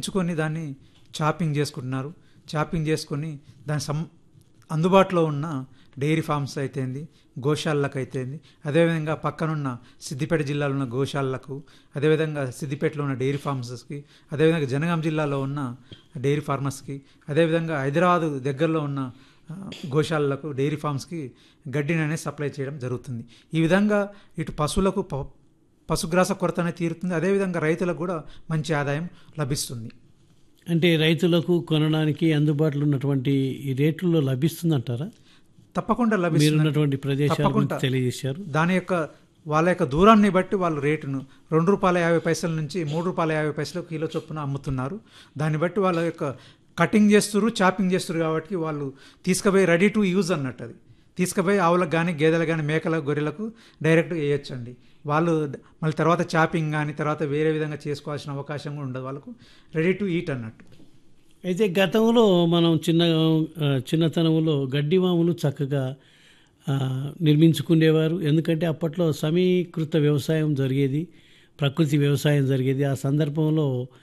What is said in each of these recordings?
దంచుకొని దాన్ని చాపింగ్ చేసుకుంటున్నారు చాపింగ్ చేసుకొని దాని సం అందుబాటులో ఉన్న డైరీ ఫార్మ్స్ అయితేంది గోశాలకు అయితేంది అదేవిధంగా పక్కనున్న సిద్దిపేట జిల్లాలో ఉన్న గోశాలకు అదేవిధంగా సిద్దిపేటలో ఉన్న డైరీ ఫార్మ్స్కి అదేవిధంగా జనగాం జిల్లాలో ఉన్న డైరీ ఫార్మర్స్కి అదేవిధంగా హైదరాబాద్ దగ్గరలో ఉన్న ఆ, గోశాలలకు డైరీ ఫార్మ్స్కి గడ్డిని అనేది సప్లై చేయడం జరుగుతుంది ఈ విధంగా ఇటు పశువులకు ప- పశుగ్రాస కొరత అనేది తీరుతుంది అదేవిధంగా రైతులకు కూడా మంచి ఆదాయం లభిస్తుంది అంటే రైతులకు కొనడానికి అందుబాటులో ఉన్నటువంటి ఈ రేట్లలో లభిస్తుందంటారా తప్పకుండా లభిస్తుంది మీరున్నటువంటి ప్రదేశాల గురించి తప్పకుండా. తెలియజేశారు దాని యొక్క వాళ్ళ యొక్క దూరాన్ని బట్టి వాళ్ళు రేటును రెండు రూపాయల యాభై పైసల నుంచి మూడు రూపాయల యాభై పైసలు కిలో చొప్పున అమ్ముతున్నారు దాన్ని బట్టి వాళ్ళ యొక్క కటింగ్ చేస్తున్నారు చాపింగ్ చేస్తున్నారు కాబట్టి వాళ్ళు తీసుకుపోయి రెడీ టు యూజ్ అన్నట్టు అది తీసుకుపోయి ఆవులకు కానీ గేదెలకు కానీ మేకలకు గొర్రెలకు డైరెక్ట్గా వేయొచ్చండి వాళ్ళు ద- మళ్ళీ తర్వాత చాపింగ్ కానీ తర్వాత వేరే విధంగా చేసుకోవాల్సిన అవకాశం కూడా ఉండదు వాళ్ళకు రెడీ టు ఈట్ అన్నట్టు అయితే గతంలో మనం చిన్న ఆ, చిన్నతనంలో గడ్డి వాములు చక్కగా ఆ, నిర్మించుకునేవారు ఎందుకంటే అప్పట్లో సమీకృత వ్యవసాయం జరిగేది ప్రకృతి వ్యవసాయం జరిగేది ఆ సందర్భంలో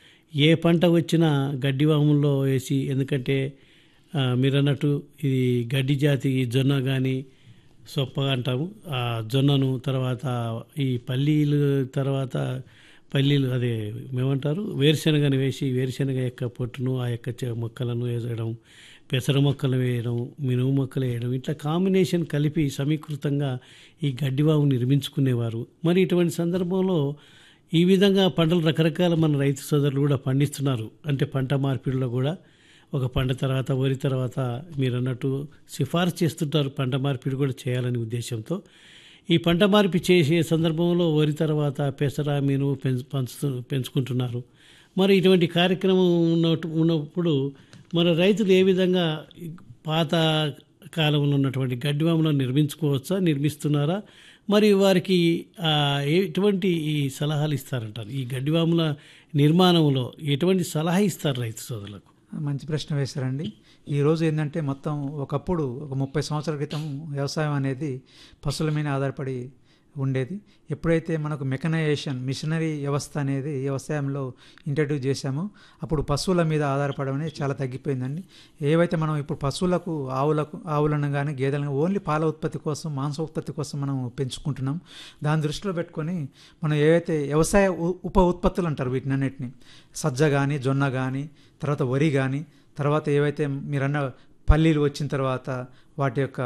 ఏ పంట వచ్చినా గడ్డి వాముల్లో వేసి ఎందుకంటే ఆ, మీరు అన్నట్టు ఇది గడ్డి జాతి ఈ జొన్న కానీ సొప్ప అంటాము ఆ జొన్నను తర్వాత ఈ పల్లీలు తర్వాత పల్లీలు అదే మేమంటారు వేరుశనగను వేసి వేరుశనగ యొక్క పొట్టును ఆ యొక్క చె- మొక్కలను వేయడం పెసర మొక్కలు వేయడం మినుము మొక్కలు వేయడం ఇట్లా కాంబినేషన్ కలిపి సమీకృతంగా ఈ గడ్డివాము నిర్మించుకునేవారు మరి ఇటువంటి సందర్భంలో ఈ విధంగా పంటలు రకరకాల మన రైతు సోదరులు కూడా పండిస్తున్నారు అంటే పంట మార్పిడిలో కూడా ఒక పంట తర్వాత వరి తర్వాత మీరు అన్నట్టు సిఫార్సు చేస్తుంటారు పంట మార్పిడి కూడా చేయాలనే ఉద్దేశంతో ఈ పంట మార్పి చేసే సందర్భంలో వరి తర్వాత పెసర మీను పెంచు పంచుతూ పెంచుకుంటున్నారు మరి ఇటువంటి కార్యక్రమం ఉన్నట్టు ఉన్నప్పుడు మన రైతులు ఏ విధంగా ఈ పాత కాలంలో ఉన్నటువంటి గడ్డివాములను నిర్మించుకోవచ్చా నిర్మిస్తున్నారా మరి వారికి ఆ, ఎటువంటి ఈ సలహాలు ఇస్తారంటారు ఈ గడ్డివాముల నిర్మాణంలో ఎటువంటి సలహా ఇస్తారు రైతు సోదరులకు మంచి ప్రశ్న వేశారండి ఈరోజు ఏంటంటే మొత్తం ఒకప్పుడు ఒక ముప్పై సంవత్సరాల క్రితం వ్యవసాయం అనేది పశువుల మీద ఆధారపడి ఉండేది ఎప్పుడైతే మనకు మెకనైజేషన్ మిషనరీ వ్యవస్థ అనేది వ్యవసాయంలో ఇంట్రడ్యూస్ చేశామో అప్పుడు పశువుల మీద ఆధారపడడం అనేది చాలా తగ్గిపోయిందండి ఏవైతే మనం ఇప్పుడు పశువులకు ఆవులకు ఆవులను కానీ గేదెలను ఓన్లీ పాల ఉత్పత్తి కోసం మాంస ఉత్పత్తి కోసం మనం పెంచుకుంటున్నాం దాని దృష్టిలో పెట్టుకొని మనం ఏవైతే వ్యవసాయ ఉ- ఉప ఉత్పత్తులు అంటారు వీటిని అన్నిటిని సజ్జ కానీ జొన్న కానీ తర్వాత వరి కానీ తర్వాత ఏవైతే మీరన్న పల్లీలు వచ్చిన తర్వాత వాటి యొక్క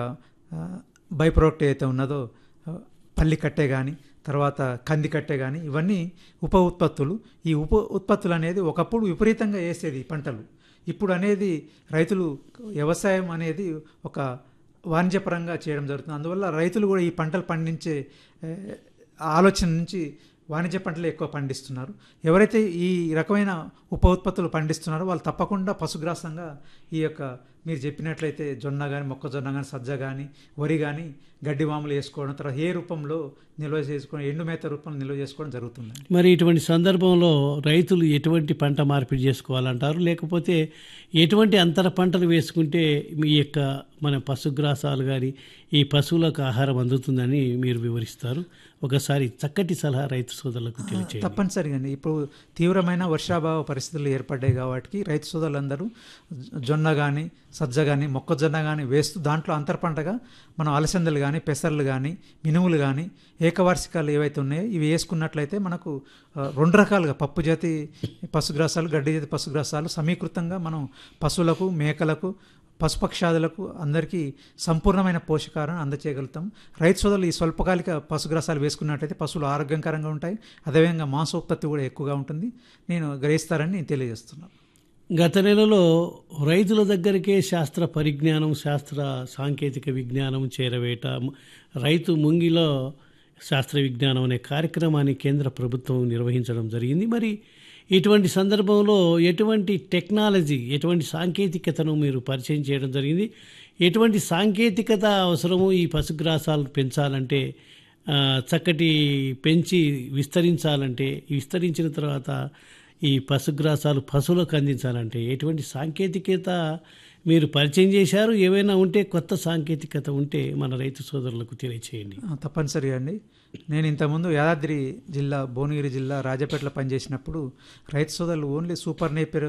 బై ప్రోడక్ట్ ఏదైతే ఉన్నదో ఆ, పల్లి కట్టె కానీ తర్వాత కంది కట్టె కానీ ఇవన్నీ ఉప ఉత్పత్తులు ఈ ఉప ఉత్పత్తులు అనేది ఒకప్పుడు విపరీతంగా వేసేది ఈ పంటలు ఇప్పుడు అనేది రైతులు వ్యవసాయం అనేది ఒక వాణిజ్యపరంగా చేయడం జరుగుతుంది అందువల్ల రైతులు కూడా ఈ పంటలు పండించే ఏ, ఆలోచన నుంచి వాణిజ్య పంటలు ఎక్కువ పండిస్తున్నారు ఎవరైతే ఈ రకమైన ఉప ఉత్పత్తులు పండిస్తున్నారో వాళ్ళు తప్పకుండా పశుగ్రాసంగా ఈ యొక్క మీరు చెప్పినట్లయితే జొన్న కానీ మొక్కజొన్న కానీ సజ్జ కానీ వరి కానీ గడ్డి వాములు వేసుకోవడం తర్వాత ఏ రూపంలో నిల్వ చేసుకోవడం ఎండు మేత రూపంలో నిల్వ చేసుకోవడం జరుగుతుందండి మరి ఇటువంటి సందర్భంలో రైతులు ఎటువంటి పంట మార్పిడి చేసుకోవాలంటారు లేకపోతే ఎటువంటి అంతర పంటలు వేసుకుంటే మీ యొక్క మన పశుగ్రాసాలు కానీ ఈ పశువులకు ఆహారం అందుతుందని మీరు వివరిస్తారు ఒకసారి చక్కటి సలహా రైతు సోదరులకు తెలియచేయండి తప్పనిసరిగా అండి ఇప్పుడు తీవ్రమైన వర్షాభావ పరిస్థితులు ఏర్పడ్డాయి కాబట్టి రైతు సోదరులందరూ జొన్న కానీ సజ్జ కానీ మొక్కజొన్న కానీ వేస్తూ దాంట్లో అంతర పంటగా మనం అలసందలు కానీ పెసర్లు కానీ మినుములు కానీ ఏకవార్షికాలు ఏవైతే ఉన్నాయో ఇవి వేసుకున్నట్లయితే మనకు ఆ, రెండు రకాలుగా పప్పు జాతి పశుగ్రాసాలు గడ్డి జాతి పశుగ్రాసాలు సమీకృతంగా మనం పశువులకు మేకలకు పశుపక్షాదులకు అందరికీ సంపూర్ణమైన పోషకాలను అందచేయగలుగుతాం రైతు సోదరులు ఈ స్వల్పకాలిక పశుగ్రాసాలు వేసుకున్నట్లయితే పశువులు ఆరోగ్యకరంగా ఉంటాయి అదేవిధంగా మాంసోత్పత్తి కూడా ఎక్కువగా ఉంటుంది నేను గ్రహిస్తారని నేను తెలియజేస్తున్నాను గత నెలలో రైతుల దగ్గరికే శాస్త్ర పరిజ్ఞానం శాస్త్ర సాంకేతిక విజ్ఞానం చేరవేట రైతు ముంగిలో శాస్త్ర విజ్ఞానం అనే కార్యక్రమాన్ని కేంద్ర ప్రభుత్వం నిర్వహించడం జరిగింది మరి ఇటువంటి సందర్భంలో ఎటువంటి టెక్నాలజీ ఎటువంటి సాంకేతికతను మీరు పరిచయం చేయడం జరిగింది ఎటువంటి సాంకేతికత అవసరము ఈ పశుగ్రాసాలు పెంచాలంటే ఆ, చక్కటి పెంచి విస్తరించాలంటే విస్తరించిన తర్వాత ఈ పశుగ్రాసాలు పశువులకు అందించాలంటే ఎటువంటి సాంకేతికత మీరు పరిచయం చేశారు ఏవైనా ఉంటే కొత్త సాంకేతికత ఉంటే మన రైతు సోదరులకు తెలియచేయండి ఆ, తప్పనిసరిగా అండి నేను ఇంతకుముందు యాదాద్రి జిల్లా భువనగిరి జిల్లా రాజపేటలో పనిచేసినప్పుడు రైతు సోదరులు ఓన్లీ సూపర్ నేపియర్